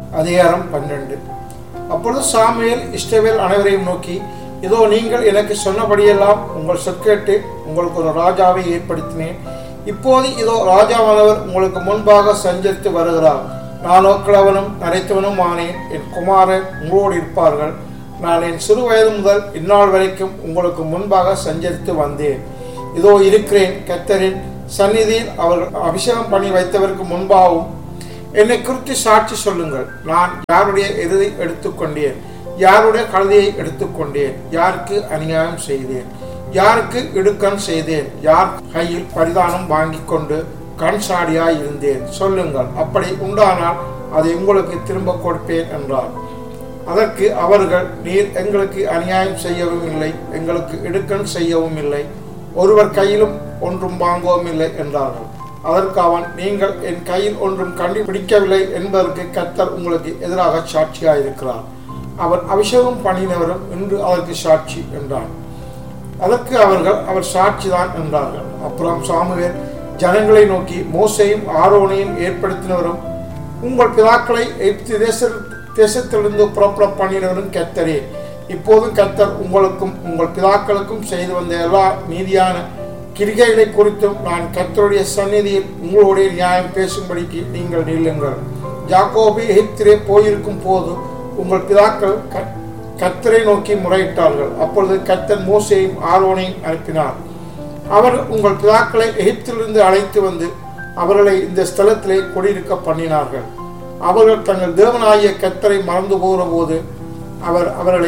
அதிகாரம் பன்னெண்டு அப்பொழுது சாமுவேல் இஸ்ரவேல் அனைவரையும் நோக்கி இதோ நீங்கள் எனக்கு சொன்னபடியெல்லாம் உங்கள் சொற்கேட்டு உங்களுக்கு ஒரு ராஜாவை ஏற்படுத்தினேன் இப்போது இதோ ராஜாவானவர் உங்களுக்கு முன்பாக சஞ்சரித்து வருகிறார் நானோ கிழவனும் நரைத்தவனும் ஆனேன் என் குமாரன் உங்களோடு இருப்பார்கள் நான் என் சிறு வயது முதல் இந்நாள் வரைக்கும் உங்களுக்கு முன்பாக சஞ்சரித்து வந்தேன் இதோ இருக்கிறேன் கத்தரின் சந்நிதியில் அவர்கள் அபிஷேகம் பண்ணி வைத்தவருக்கு முன்பாகவும் என்னை குறித்து சாட்சி சொல்லுங்கள் நான் யாருடைய எருதை எடுத்துக்கொண்டேன் யாருடைய கழுதையை எடுத்துக்கொண்டேன் யாருக்கு அநியாயம் செய்தேன் யாருக்கு இடுக்கண் செய்தேன் யார் கையில் பரிதானம் வாங்கி கொண்டு கண் சாடியாய் இருந்தேன் சொல்லுங்கள் அப்படி உண்டானால் அதை உங்களுக்கு திரும்ப கொடுப்பேன் என்றார் அதற்கு அவர்கள் நீர் எங்களுக்கு அநியாயம் செய்யவும் இல்லை எங்களுக்கு இடுக்கண் செய்யவும் இல்லை ஒருவர் கையிலும் ஒன்றும் வாங்கவும் இல்லை என்றார்கள் அதற்கு அவன் நீங்கள் என் கையில் ஒன்றும் கண்டுபிடிக்கவில்லை என்பதற்கு கத்தர் உங்களுக்கு எதிராக சாட்சியாக இருக்கிறார் அவர் அபிஷேகம் பண்ணினவரும் இன்று அதற்கு சாட்சி என்றான் அதற்கு அவர்கள் அவர் சாட்சிதான் என்றார்கள் அப்புறம் சாமுவேல் ஜனங்களை நோக்கி மோசையும் ஆரோனையும் ஏற்படுத்தினவரும் உங்கள் பிதாக்களை எகிப்து தேச தேசத்திலிருந்து புறப்பட பண்ணினவரும் கத்தரே இப்போதும் கத்தர் உங்களுக்கும் உங்கள் பிதாக்களுக்கும் செய்து வந்த எல்லா நீதியான கிரிகைகளை குறித்தும் நான் கத்தருடைய சந்நிதியில் உங்களுடைய நியாயம் பேசும்படிக்கு நீங்கள் நில்லுங்கள் ஜாக்கோபி எகிப்திலே போயிருக்கும் போது உங்கள் பிதாக்கள் கத்தரை நோக்கி முறையிட்டார்கள் அப்பொழுது கத்தன் மோசையும் ஆர்வனையும் அனுப்பினார் அவர் உங்கள் பிதாக்களை எகிப்திலிருந்து அழைத்து வந்து அவர்களை இந்த ஸ்தலத்திலே குடியிருக்க பண்ணினார்கள் அவர்கள் தங்கள் தேவனாகிய கத்தரை மறந்து போகிற போது அவர் அவர்களை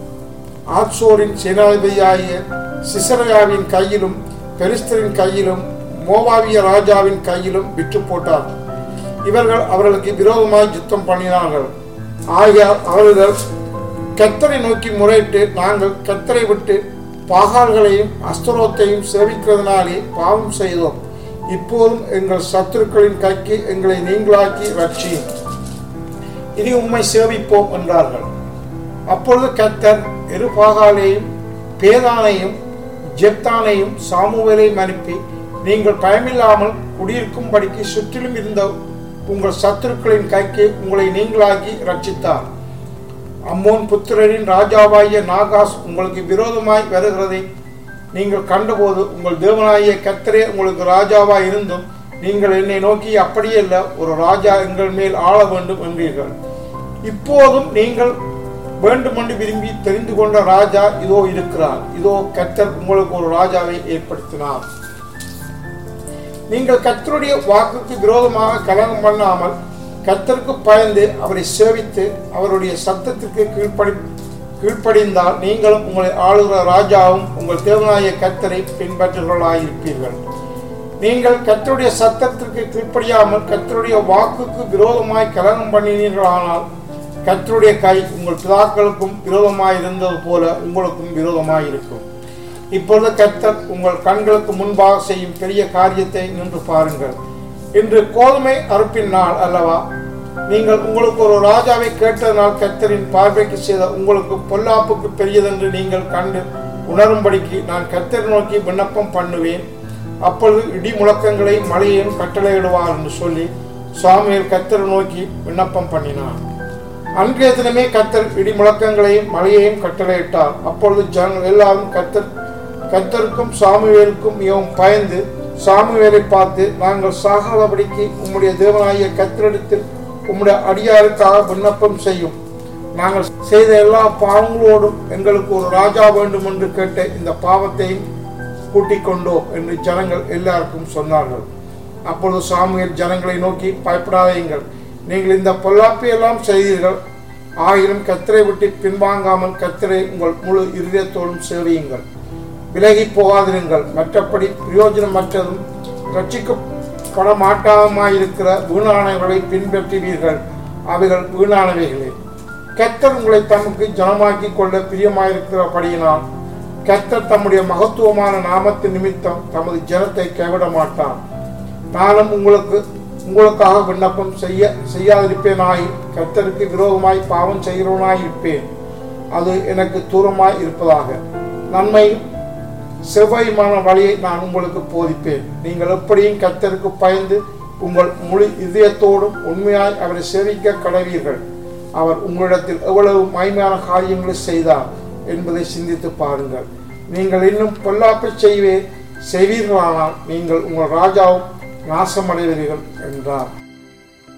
ஆட்சோரின் சேனாதிபதியாகிய சிசரையாவின் கையிலும் பெரிஸ்தரின் கையிலும் மோவாவிய ராஜாவின் கையிலும் விற்று போட்டார் இவர்கள் அவர்களுக்கு விரோதமாய் யுத்தம் பண்ணினார்கள் ஆகையால் அவர்கள் கத்தரை நோக்கி முறையிட்டு நாங்கள் கத்தரை விட்டு பாகால்களையும் அஸ்தரோத்தையும் சேவிக்கிறதுனாலே பாவம் செய்தோம் இப்போதும் எங்கள் சத்துருக்களின் கைக்கு எங்களை நீங்களாக்கி ரட்சியும் இனி உண்மை சேவிப்போம் என்றார்கள் அப்பொழுது கத்தர் எருபாகாலையும் பேதானையும் ஜெப்தானையும் சாமுவேலையும் அனுப்பி நீங்கள் பயமில்லாமல் குடியிருக்கும்படிக்கு சுற்றிலும் இருந்த உங்கள் சத்துருக்களின் கைக்கு உங்களை நீங்களாக்கி ரட்சித்தார் அம்மோன் புத்திரரின் ராஜாவாகிய நாகாஸ் உங்களுக்கு விரோதமாய் வருகிறதை நீங்கள் கண்டபோது உங்கள் தேவனாகிய கத்தரே உங்களுக்கு ராஜாவாய் இருந்தும் நீங்கள் என்னை நோக்கி அப்படியல்ல ஒரு ராஜா எங்கள் மேல் ஆள வேண்டும் என்றீர்கள் இப்போதும் நீங்கள் வேண்டுமென்று விரும்பி தெரிந்து கொண்ட ராஜா இதோ இருக்கிறார் இதோ கத்தர் உங்களுக்கு ஒரு ராஜாவை ஏற்படுத்தினார் நீங்கள் கத்தருடைய வாக்குக்கு விரோதமாக கலகம் பண்ணாமல் கத்தருக்கு பயந்து அவரை சேவித்து அவருடைய சத்தத்திற்கு கீழ்ப்படி கீழ்ப்படிந்தால் நீங்களும் உங்களை ஆளுகிற ராஜாவும் உங்கள் தேவனாய கத்தரை பின்பற்றுகளாயிருப்பீர்கள் நீங்கள் கத்தருடைய சத்தத்திற்கு கீழ்ப்படியாமல் கத்தருடைய வாக்குக்கு விரோதமாய் கலகம் பண்ணினீர்களானால் கத்தருடைய கை உங்கள் பிதாக்களுக்கும் விரோதமாய் இருந்தது போல உங்களுக்கும் விரோதமாய் இருக்கும் இப்பொழுது கத்தர் உங்கள் கண்களுக்கு முன்பாக செய்யும் பெரிய காரியத்தை நின்று பாருங்கள் இன்று கோதுமை அறுப்பின் நாள் அல்லவா நீங்கள் உங்களுக்கு ஒரு ராஜாவை கேட்டதனால் கத்தரின் பார்வைக்கு செய்த உங்களுக்கு பொல்லாப்புக்கு பெரியதென்று நீங்கள் கண்டு உணரும்படிக்கு நான் கத்தரை நோக்கி விண்ணப்பம் பண்ணுவேன் அப்பொழுது இடி முழக்கங்களை மழையையும் கட்டளையிடுவார் என்று சொல்லி சுவாமியில் கத்தரை நோக்கி விண்ணப்பம் பண்ணினார் அன்றைய தினமே கத்தர் இடி முழக்கங்களையும் மழையையும் கட்டளையிட்டார் அப்பொழுது ஜனங்கள் எல்லாரும் கத்தர் கத்தருக்கும் சாமுவேலுக்கும் மிகவும் பயந்து சாமுவேலை பார்த்து நாங்கள் சாகாதபடிக்கு உம்முடைய தேவனாகிய கத்தரிடத்தில் உம்முடைய அடியாருக்காக விண்ணப்பம் செய்யும் நாங்கள் செய்த எல்லா பாவங்களோடும் எங்களுக்கு ஒரு ராஜா வேண்டும் என்று கேட்ட இந்த பாவத்தையும் கூட்டிக் கொண்டோம் என்று ஜனங்கள் எல்லாருக்கும் சொன்னார்கள் அப்பொழுது சாமுவேல் ஜனங்களை நோக்கி பயப்படாதீங்கள் நீங்கள் இந்த பொல்லாப்பை எல்லாம் செய்தீர்கள் ஆயிரம் கத்திரை விட்டு பின்வாங்காமல் கத்திரை உங்கள் முழு இருதயத்தோடும் சேவியுங்கள் விலகி போகாதிருங்கள் மற்றபடி பிரயோஜனமற்றதும் ரட்சிக்கப்பட மாட்டாதமாயிருக்கிற வீணானவர்களை பின்பற்றுவீர்கள் அவைகள் வீணானவைகளே கத்தர் உங்களை தமக்கு ஜனமாக்கி கொள்ள பிரியமாயிருக்கிறபடியினால் கத்தர் தம்முடைய மகத்துவமான நாமத்தின் நிமித்தம் தமது ஜனத்தை கைவிட மாட்டார் நானும் உங்களுக்கு உங்களுக்காக விண்ணப்பம் செய்ய செய்யாதிருப்பேனாய் கத்தருக்கு விரோதமாய் பாவம் செய்கிறவனாய் இருப்பேன் அது எனக்கு தூரமாய் இருப்பதாக நன்மை செவ்வாய்மான வழியை நான் உங்களுக்கு போதிப்பேன் நீங்கள் எப்படியும் கத்தருக்கு பயந்து உங்கள் முழு இதயத்தோடும் உண்மையாய் அவரை சேவிக்க கடவீர்கள் அவர் உங்களிடத்தில் எவ்வளவு மயமான காரியங்களை செய்தார் என்பதை சிந்தித்து பாருங்கள் நீங்கள் இன்னும் பொல்லாப்பை செய்வே செய்வீர்களானால் நீங்கள் உங்கள் ராஜாவும் நாசமடைவீர்கள் என்றார்